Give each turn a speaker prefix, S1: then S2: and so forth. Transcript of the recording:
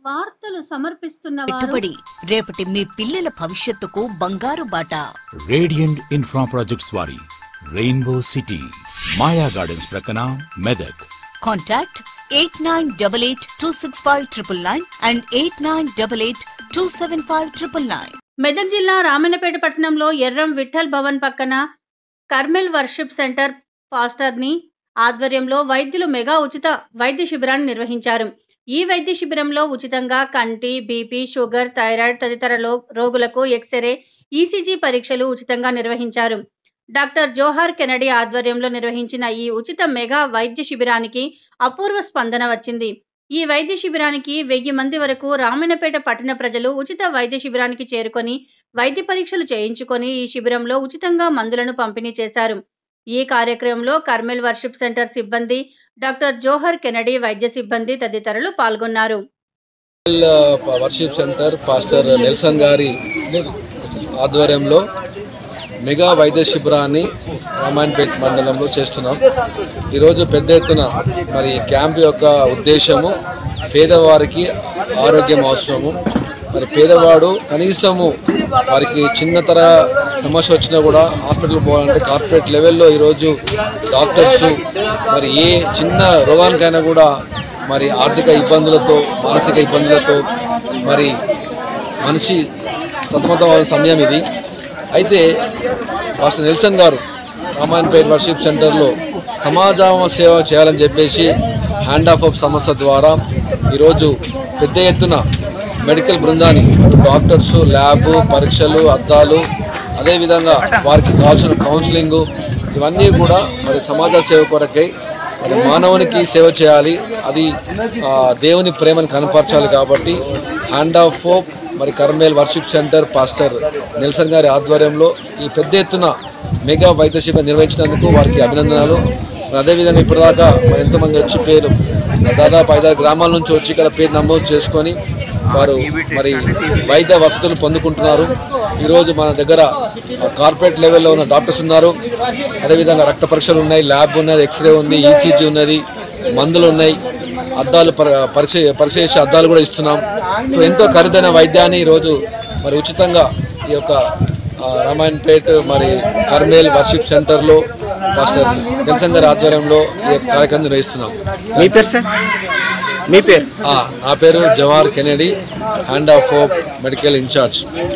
S1: వార్తలు సమర్పిస్తున్న వారు
S2: పెట్టుబడి రేపటి మీ పిల్లల భవిష్యత్తుకు బంగారు బాట
S3: రేడియంట్ ఇన్ఫ్రా ప్రాజెక్ట్స్ వారి రెయిన్బో సిటీ మాయా గార్డెన్స్ ప్రక్కన Medak
S2: contact eight nine double eight two six five triple nine and eight nine double eight two seven five triple nine
S1: Medak జిల్లా రామన్నపేట పట్టణంలో ఎర్రం విఠల్ భవన్ పక్కన కర్మెల్ వర్షిప్ సెంటర్ ఫాస్టర్ ని ఆధ్వర్యంలో వైద్యులు మెగా ఉచిత వైద్య శిబిరాన్ని నిర్వహించారు ఈ వైద్య శిబిరంలో ఉచితంగా కంటి బీపీ షుగర్ థైరాయిడ్ తదితర లో- రోగులకు ఎక్స్రే ఈసీజీ పరీక్షలు ఉచితంగా నిర్వహించారు డాక్టర్ జోహార్ కెనడీ ఆధ్వర్యంలో నిర్వహించిన ఈ ఉచిత మెగా వైద్య శిబిరానికి అపూర్వ స్పందన వచ్చింది ఈ వైద్య శిబిరానికి వెయ్యి మంది వరకు రామన్నపేట పట్టణ ప్రజలు ఉచిత వైద్య శిబిరానికి చేరుకొని వైద్య పరీక్షలు చేయించుకొని ఈ శిబిరంలో ఉచితంగా మందులను పంపిణీ చేశారు ఈ కార్యక్రమంలో కర్మెల్ వర్షిప్ సెంటర్ సిబ్బంది డాక్టర్ జోహర్ కెనడీ వైద్య సిబ్బంది తదితరులు పాల్గొన్నారు
S4: వర్షిప్ సెంటర్ పాస్టర్ నెల్సన్ గారి ఆధ్వర్యంలో మెగా వైద్య శిబిరాన్ని రామాయణపేట మండలంలో చేస్తున్నాం ఈరోజు పెద్ద ఎత్తున మరి ఈ క్యాంప్ యొక్క ఉద్దేశము పేదవారికి ఆరోగ్యం అవసరము మరి పేదవాడు కనీసము వారికి చిన్నతర సమస్య వచ్చినా కూడా హాస్పిటల్ పోవాలంటే కార్పొరేట్ లెవెల్లో ఈరోజు డాక్టర్స్ మరి ఏ చిన్న రోగానికైనా కూడా మరి ఆర్థిక ఇబ్బందులతో మానసిక ఇబ్బందులతో మరి మనిషి సతమతమైన సమయం ఇది అయితే మాస్టర్ నెల్సన్ గారు రామాయణపేట వర్షిప్ సెంటర్లో సమాజ సేవ చేయాలని చెప్పేసి హ్యాండ్ ఆఫ్ ఆఫ్ సంస్థ ద్వారా ఈరోజు పెద్ద ఎత్తున మెడికల్ బృందాన్ని డాక్టర్స్ ల్యాబ్ పరీక్షలు అద్దాలు అదేవిధంగా వారికి కావాల్సిన కౌన్సిలింగ్ ఇవన్నీ కూడా మరి సమాజ సేవ కొరకై మరి మానవునికి సేవ చేయాలి అది ఆ, దేవుని ప్రేమను కనపరచాలి కాబట్టి హ్యాండ్ ఆఫ్ హోప్ మరి Carmel worship centre pastor Nelson గారి ఆధ్వర్యంలో ఈ పెద్ద ఎత్తున మెగా వైద్య శిబిరం నిర్వహించినందుకు వారికి అభినందనలు మరి అదేవిధంగా ఇప్పటిదాకా మరి ఎంతోమంది వచ్చి పేరు దాదాపు ఐదారు గ్రామాల నుంచి వచ్చి ఇక్కడ పేరు నమోదు చేసుకొని వారు మరి వైద్య వసతులు పొందుకుంటున్నారు ఈరోజు మన దగ్గర కార్పొరేట్ లెవెల్లో ఉన్న డాక్టర్స్ ఉన్నారు అదేవిధంగా రక్త పరీక్షలు ఉన్నాయి ల్యాబ్ ఉన్నది ఎక్స్రే ఉంది ఈసీజీ ఉన్నది మందులు ఉన్నాయి అద్దాలు పర- పరీక్ష పరీక్ష చేసే అద్దాలు కూడా ఇస్తున్నాం సో ఎంతో ఖరీదైన వైద్యాన్ని ఈరోజు మరి ఉచితంగా ఈ యొక్క ఆ, రామాయణపేట్ మరి కర్మేల్ వర్షిప్ సెంటర్లో మాస్టర్ నెల్సన్ గారి ఆధ్వర్యంలో ఈ యొక్క కార్యక్రమం నిర్వహిస్తున్నాం
S5: మీ పేరు సార్ మీ పేరు
S4: ఆ, నా పేరు Jawahar Kennedy hand of hope medical incharge